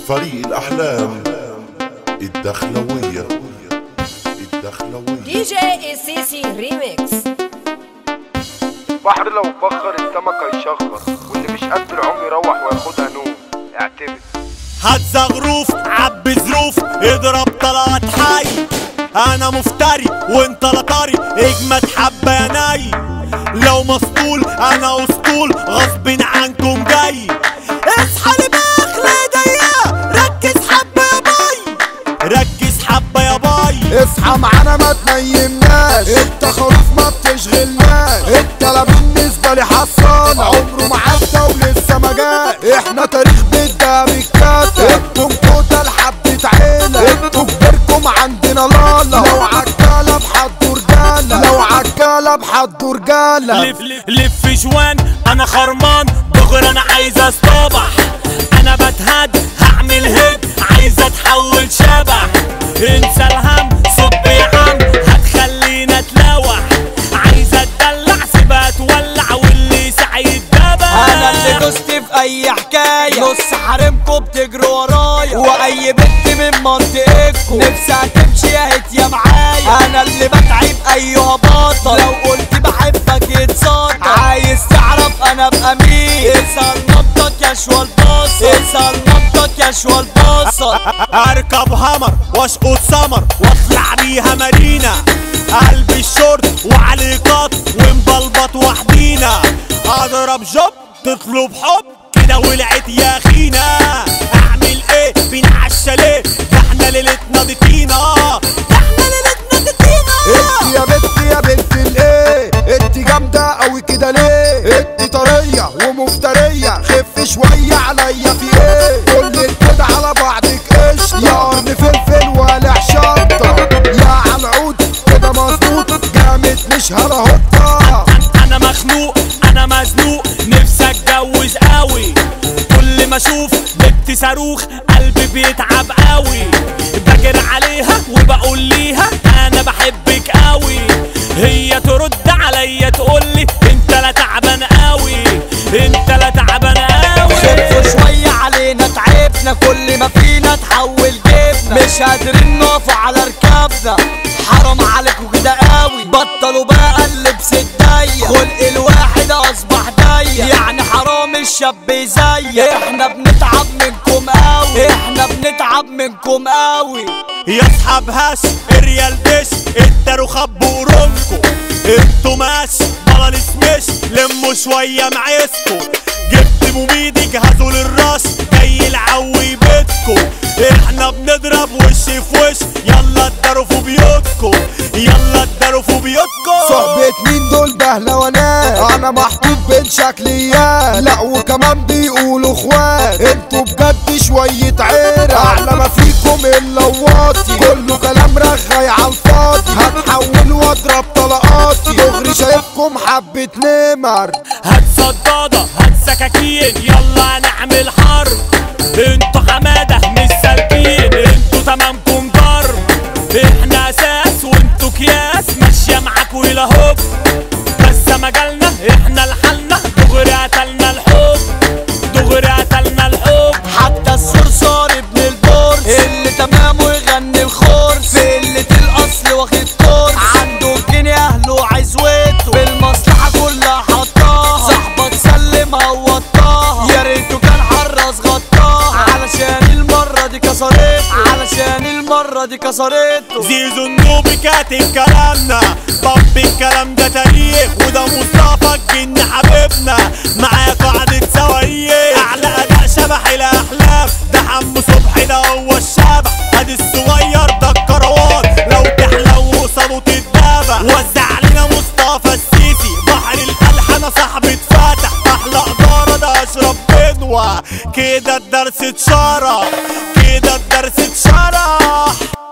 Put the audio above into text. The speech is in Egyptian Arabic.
فريق الأحلام الدخلوية الدخلوية دي جي السيسي ريميكس بحر لو بخر السمك هيشخر واللي مش قد العمر يروح وياخدها نوم اعتمد هات زغروف عبي ظروف اضرب طلعت حي انا مفتري وانت لطري اجمد حبه يا ناي لو مسطول انا اسطول غصب عنكم جاي اصحى لباخ ايديا ركز حبه يا باي ركز حبه يا باي اصحى معانا ما تنيمناش انت خروف ما بتشغلناش انت لا بالنسبه لي حصان عمره ما عدى ولسه ما جاش احنا تاريخ بيتنا بيتكاتب انتم توتال حبة عيلة انتوا كبيركم عندنا لالا لو عجالة بحدوا رجالة لو عجالة بحدوا رجالة لف لف جوان انا خرمان دغري انا عايز اصطبح انا بتهد هعمل هيد عايز اتحول شبح انسى الهم صب يا عم هتخلينا اتلوح عايز اتدلع سيبها تولع واللي سعيد دبح انا اللي دوست في اي حكايه نص حريمكم بتجروا ورايا واي بنت من منطقتكم نفسها تمشي يا هت يا معايا انا اللي بتعب ايها بطل لو قلت بحبك يتصدر عايز تعرف انا ابقى مين اسال نبضك يا شوال باصة اسال نبضك يا شوال باصة اركب همر واشقط سمر واطلع بيها مارينا قلب الشورت وعليه قط ومبلبط وحدينا اضرب جوب تطلب حب كده ولعت يا اخينا اعمل ايه فين عالشاليه ده احنا ليلتنا دي طينه ده احنا ليلتنا دي طينه انت يا بنت يا بنت الايه انت جامدة قوي كده ليه انت طرية ومفترية خف شوية عليا في ايه كل كده على بعضك قشطة يا قرن فلفل ولا شطة يا عالعود كده مظبوط جامد مش هرهطة انا مخنوق انا مزنوق نفسي اتجوز قوي كل ما اشوف بنت صاروخ قلبي بيتعب قوي بجري عليها وبقول ليها انا بحبك قوي هي ترد عليا تقولي انت لا تعبان قوي انت لا تعبان قوي خفوا شوية علينا تعبنا كل ما فينا تحول جبنا مش قادرين نقف على ركابنا حرام عليكم كده قوي بطلوا بقى اللبس الضيق خلق الواحد اصبح ضيق يعني حرام الشاب زي احنا بنتعب منكم قوي احنا بنتعب منكم قوي يا اصحاب هاش الريال ديش اداروا خبوا رمكو انتوا ماش بلا نسمش لموا شوية معيسكو جبت مبيد جهزوا للراس جاي العوي بيتكو احنا بنضرب وش في وش يلا اداروا في بيوتكو يلا اداروا في بيوتكو صحبة مين دول بهلوانات انا محطوط بين شكليات لا وكمان بيقولوا اخوات انتوا بجد شوية عيرة اعلى ما فيكم الا واطي كله كلام رغاي على الفاضي هتحول واضرب طلقاتي دغري شايفكم حبة نمر هات صدادة هات سكاكين يلا نعمل حرب انتوا حمادة مش سالكين انتوا تمامكم ضرب احنا اساس وانتوا كياس ماشية معاكوا الى هوب بس مجالنا احنا لحالنا دغري قتلنا الحب دغري قتلنا الحب حتى الصرصار ابن البورس اللي تمامه يغني الخرس في قلة الأصل واخد كورس عنده الجنيه أهله عزوته بالمصلحة كلها حطاها صاحبك سلم هوطاها يا ريته كان حرص غطاها علشان المرة دي كسرته علشان المرة دي كسرته زيزو النوبي كاتب كلامنا طب الكلام ده تاريخ وده مصطفى الجن حبيبنا معاه قاعدة صواريخ أعلى أداء شبح الأحلام ده حمو صبحي ده هو الشبح ادي الصغير ده الكروان لو تحلو قصاده تتدابح وزع علينا مصطفى السيسي بحر القلح انا صاحبي اتفتح احلى اداره ده اشرب بنوة كده الدرس اتشرح كده الدرس اتشرح